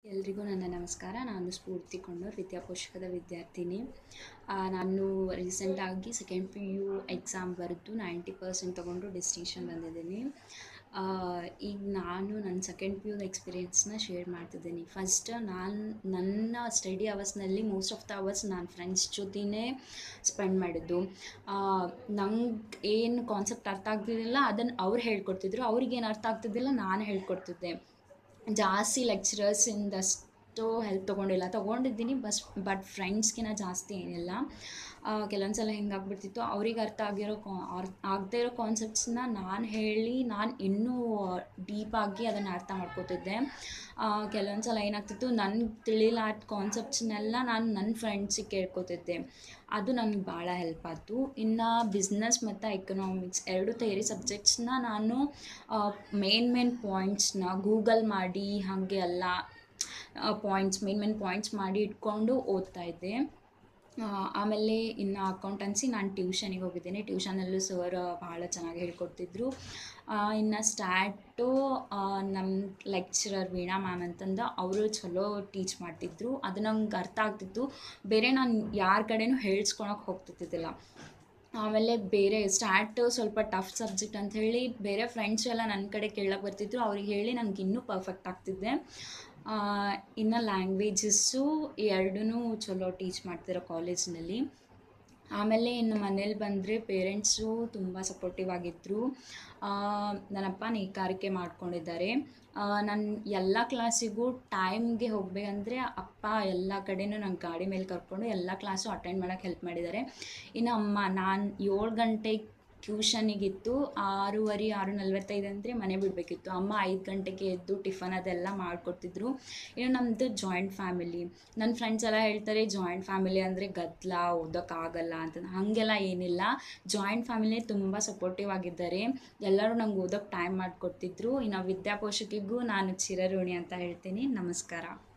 ಎಲ್ರಿಗೂ ನನ್ನ ನಮಸ್ಕಾರ ನಾನು ಸ್ಫೂರ್ತಿ ಕೊಂಡೂರು ವಿದ್ಯಾಪೋಷಕದ ವಿದ್ಯಾರ್ಥಿನಿ ಆ, ನಾನು ರೀಸೆಂಟಾಗಿ ಸೆಕೆಂಡ್ ಪಿ ಯು ಎಕ್ಸಾಮ್ ಬರೆದು ನೈಂಟಿ ಪರ್ಸೆಂಟ್ ತೊಗೊಂಡು ಡಿಸ್ಟಿಂಕ್ಷನ್ ಬಂದಿದ್ದೀನಿ ಆ, ಈಗ ನಾನು ನನ್ನ ಸೆಕೆಂಡ್ ಪಿ ಯುದ ಎಕ್ಸ್ಪೀರಿಯೆನ್ಸ್ನ ಶೇರ್ ಮಾಡ್ತಿದ್ದೀನಿ ಫಸ್ಟ್ ನಾನು ನನ್ನ ಸ್ಟಡಿ ಅವರ್ಸ್ನಲ್ಲಿ ಮೋಸ್ಟ್ ಆಫ್ ದ ಅವರ್ಸ್ ನಾನು ಫ್ರೆಂಡ್ಸ್ ಜೊತೆನೇ ಸ್ಪೆಂಡ್ ಮಾಡಿದ್ದು ನಂಗೆ ಏನು ಕಾನ್ಸೆಪ್ಟ್ ಅರ್ಥ ಆಗ್ತಿದ್ದಿಲ್ಲ ಅದನ್ನು ಅವ್ರು ಹೇಳ್ಕೊಡ್ತಿದ್ರು ಅವ್ರಿಗೇನು ಅರ್ಥ ಆಗ್ತಿದ್ದಿಲ್ಲ ನಾನು ಹೇಳ್ಕೊಡ್ತಿದ್ದೆ ಜಾಸ್ತಿ ಲೆಕ್ಚರರ್ಸಿಂದಷ್ಟು ಹೆಲ್ಪ್ ತೊಗೊಂಡಿಲ್ಲ ತೊಗೊಂಡಿದ್ದೀನಿ ಬಸ್ ಬಟ್ ಫ್ರೆಂಡ್ಸ್ಗಿನ ಜಾಸ್ತಿ ಏನಿಲ್ಲ ಕೆಲವೊಂದು ಸಲ ಹೆಂಗಾಗ್ಬಿಡ್ತಿತ್ತು ಅವ್ರಿಗೆ ಅರ್ಥ ಆಗಿರೋ ಕಾ ಆಗದೇ ಇರೋ ಕಾನ್ಸೆಪ್ಟ್ಸ್ನ ನಾನು ಹೇಳಿ ನಾನು ಇನ್ನೂ ಡೀಪಾಗಿ ಅದನ್ನು ಅರ್ಥ ಮಾಡ್ಕೋತಿದ್ದೆ ಕೆಲವೊಂದು ಸಲ ಏನಾಗ್ತಿತ್ತು ನನಗೆ ತಿಳಿಲ್ಲ ಆ ಕಾನ್ಸೆಪ್ಟ್ಸ್ನೆಲ್ಲ ನಾನು ನನ್ನ ಫ್ರೆಂಡ್ಸಿಗೆ ಕೇಳ್ಕೊತಿದ್ದೆ ಅದು ನನಗೆ ಭಾಳ ಹೆಲ್ಪ್ ಆಯ್ತು ಇನ್ನು ಬಿಸ್ನೆಸ್ ಮತ್ತು ಎಕನಾಮಿಕ್ಸ್ ಎರಡು ಥೇರಿ ಸಬ್ಜೆಕ್ಟ್ಸ್ನ ನಾನು ಮೇನ್ ಮೇನ್ ಪಾಯಿಂಟ್ಸ್ನ ಗೂಗಲ್ ಮಾಡಿ ಹಾಗೆ ಎಲ್ಲ ಪಾಯಿಂಟ್ಸ್ ಮೇನ್ ಮೇನ್ ಪಾಯಿಂಟ್ಸ್ ಮಾಡಿ ಇಟ್ಕೊಂಡು ಓದ್ತಾ ಇದ್ದೆ ಆ, ಆಮೇಲೆ ಇನ್ನು ಅಕೌಂಟೆನ್ಸಿ ನಾನು ಟ್ಯೂಷನಿಗೆ ಹೋಗಿದ್ದೀನಿ ಟ್ಯೂಷನಲ್ಲೂ ಸರ್ ಭಾಳ ಚೆನ್ನಾಗಿ ಹೇಳ್ಕೊಡ್ತಿದ್ರು ಇನ್ನು ಸ್ಟ್ಯಾಟು ನಮ್ಮ ಲೆಕ್ಚರರ್ ವೀಣಾ ಮ್ಯಾಮ್ ಅಂತಂದು ಅವರು ಚಲೋ ಟೀಚ್ ಮಾಡ್ತಿದ್ರು ಅದು ನಂಗೆ ಅರ್ಥ ಆಗ್ತಿತ್ತು ಬೇರೆ ನಾನು ಯಾರ ಕಡೆನೂ ಹೇಳ್ಸ್ಕೊಳಕ್ಕೆ ಹೋಗ್ತಿದ್ದಿಲ್ಲ ಆಮೇಲೆ ಬೇರೆ ಸ್ಟ್ಯಾಟ್ ಸ್ವಲ್ಪ ಟಫ್ ಸಬ್ಜೆಕ್ಟ್ ಅಂತ ಹೇಳಿ ಬೇರೆ ಫ್ರೆಂಡ್ಸ್ ಎಲ್ಲ ನನ್ನ ಕಡೆ ಕೇಳಕ್ಕೆ ಬರ್ತಿದ್ರು ಅವ್ರಿಗೆ ಹೇಳಿ ನನಗೆ ಇನ್ನೂ ಪರ್ಫೆಕ್ಟ್ ಆಗ್ತಿದ್ದೆ ಆ, ಇನ್ನು ಲ್ಯಾಂಗ್ವೇಜಸ್ಸು ಎರಡೂ ಚಲೋ ಟೀಚ್ ಮಾಡ್ತಿರೋ ಕಾಲೇಜ್ನಲ್ಲಿ ಆಮೇಲೆ ಇನ್ನು ಮನೇಲಿ ಬಂದರೆ ಪೇರೆಂಟ್ಸು ತುಂಬ ಸಪೋರ್ಟಿವ್ ಆಗಿದ್ದರು ನನ್ನಪ್ಪ ನೇಕಾರಿಕೆ ಮಾಡ್ಕೊಂಡಿದ್ದಾರೆ ನಾನು ಎಲ್ಲ ಕ್ಲಾಸಿಗೂ ಟೈಮ್ಗೆ ಹೋಗಬೇಕಂದ್ರೆ ಅಪ್ಪ ಎಲ್ಲ ಕಡೆನೂ ನಂಗೆ ಗಾಡಿ ಮೇಲೆ ಕರ್ಕೊಂಡು ಎಲ್ಲ ಕ್ಲಾಸು ಅಟೆಂಡ್ ಮಾಡೋಕ್ಕೆ ಹೆಲ್ಪ್ ಮಾಡಿದ್ದಾರೆ ಇನ್ನು ಅಮ್ಮ ನಾನು ಏಳು ಗಂಟೆಗೆ ಟ್ಯೂಷನಿಗಿತ್ತು ಆರೂವರೆ ಆರು ನಲ್ವತ್ತೈದು ಅಂದರೆ ಮನೆ ಬಿಡಬೇಕಿತ್ತು ಅಮ್ಮ ಐದು ಗಂಟೆಗೆ ಎದ್ದು ಟಿಫನ್ ಅದೆಲ್ಲ ಮಾಡಿಕೊಡ್ತಿದ್ರು ಇನ್ನು ನಮ್ಮದು ಜಾಯಿಂಟ್ ಫ್ಯಾಮಿಲಿ ನನ್ನ ಫ್ರೆಂಡ್ಸ್ ಎಲ್ಲ ಹೇಳ್ತಾರೆ ಜಾಯಿಂಟ್ ಫ್ಯಾಮಿಲಿ ಅಂದರೆ ಗದ್ದಲ ಓದೋಕ್ಕಾಗಲ್ಲ ಅಂತ ಹಾಗೆಲ್ಲ ಏನಿಲ್ಲ ಜಾಯಿಂಟ್ ಫ್ಯಾಮಿಲಿ ತುಂಬ ಸಪೋರ್ಟಿವ್ ಆಗಿದ್ದಾರೆ ಎಲ್ಲರೂ ನಂಗೆ ಓದೋಕ್ಕೆ ಟೈಮ್ ಮಾಡಿಕೊಡ್ತಿದ್ರು ಇನ್ನು ವಿದ್ಯಾಪೋಷಕಿಗೂ ನಾನು ಚಿರಋಣಿ ಅಂತ ಹೇಳ್ತೀನಿ ನಮಸ್ಕಾರ